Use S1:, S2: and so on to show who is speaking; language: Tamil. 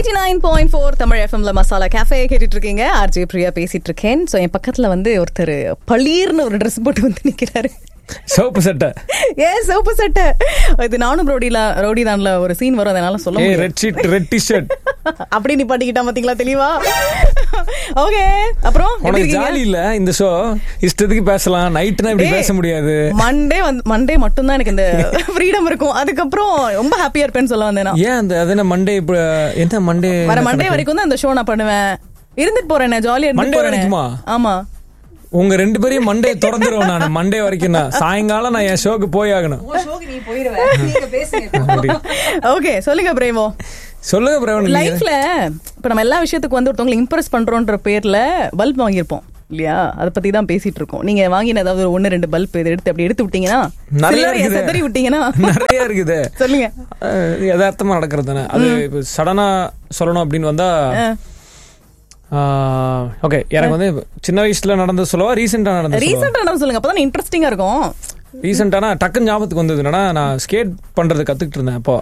S1: Eighty nine point four Tamil எஃப்எம்ல மசாலா கேஃபே கேட்டுட்டு இருக்கீங்க ஆர்ஜே பிரியா பேசிட்டு இருக்கேன் ஸோ என் பக்கத்துல வந்து ஒருத்தர் பளீர்னு ஒரு ட்ரெஸ் போட்டு வந்து நிக்கிறாரு
S2: சோப்பு சட்டை
S1: ஏன் சிவப்பு சட்டை இது நானும் ரோடில ரோடி தான்ல ஒரு சீன் வரும் அதனால சொல்ல
S2: ஏ
S1: முடியாது
S2: ரெட் ஷீட் ரெட் டிஷர்ட்
S1: அப்படி நீ பாட்டிக்கிட்டா பாத்தீங்களா தெளிவா ஓகே அப்புறம் எப்படி
S2: உனக்கு
S1: இருக்கீங்க?
S2: ஜாலி இல்ல இந்த ஷோ இஷ்டத்துக்கு பேசலாம் நைட்னா இப்படி
S1: ஏய்,
S2: பேச முடியாது
S1: மண்டே வந்து மண்டே மட்டும் தான் எனக்கு இந்த ஃப்ரீடம் இருக்கும் அதுக்கப்புறம் ரொம்ப ஹாப்பியா இருப்பேன்னு சொல்ல வந்தேன் நான்.
S2: ஏன் அந்த அது என்ன மண்டே இப்ப என்ன மண்டே
S1: வர மண்டே வரைக்கும் தான் அந்த ஷோ நான் பண்ணுவேன் இருந்துட்டு போறேன் ஜாலியா இருந்துட்டு
S2: Monday
S1: போறேன்
S2: வரைக்குமா?
S1: ஆமா
S2: உங்க ரெண்டு பேரையும் மண்டே திறந்துருவேன் நான் மண்டே வரைக்கும் நான் சாயங்காலம் நான் என் ஷோக்கு போய் ஆகணும் அப்படி.
S1: ஓகே சொல்லுங்க பிரேமோ
S2: சொல்லுங்க பிரவன் நீங்க.
S1: லைஃப்ல இப்ப நம்ம எல்லா விஷயத்துக்கு வந்து ஒருத்தவங்களை இம்ப்ரெஸ் பண்றோன்ற பேர்ல பல்ப் வாங்கியிருப்போம் இல்லையா அத பத்தி தான் பேசிட்டு இருக்கோம் நீங்க வாங்கின ஏதாவது ஒரு ஒன்னு ரெண்டு பல்ப் இதை எடுத்து அப்படி எடுத்து விட்டீங்கன்னா
S2: நிறைய
S1: சில்லறைய
S2: இருக்குது.
S1: செதறி விட்டீங்கன்னா
S2: நிறைய இருக்குது
S1: சொல்லுங்க
S2: அஹ், யதார்த்தமா நடக்கிறது தானே அது இப்ப சடனா சொல்லணும் அப்படின்னு வந்தா ஓகே எனக்கு வந்து சின்ன வயசுல நடந்தது சொல்லவா ரீசெண்டா நடந்தது சொல்லவா?
S1: ரீசெண்டா நம்ம சொல்லுங்க அப்பதான் இன்ட்ரெஸ்டிங்கா இருக்கும்
S2: ரீசெண்டானா டக்குன்னு ஞாபகத்துக்கு வந்தது என்னன்னா நான் ஸ்கேட் பண்றது கத்துக்கிட்டு இருந்தேன் அப்போ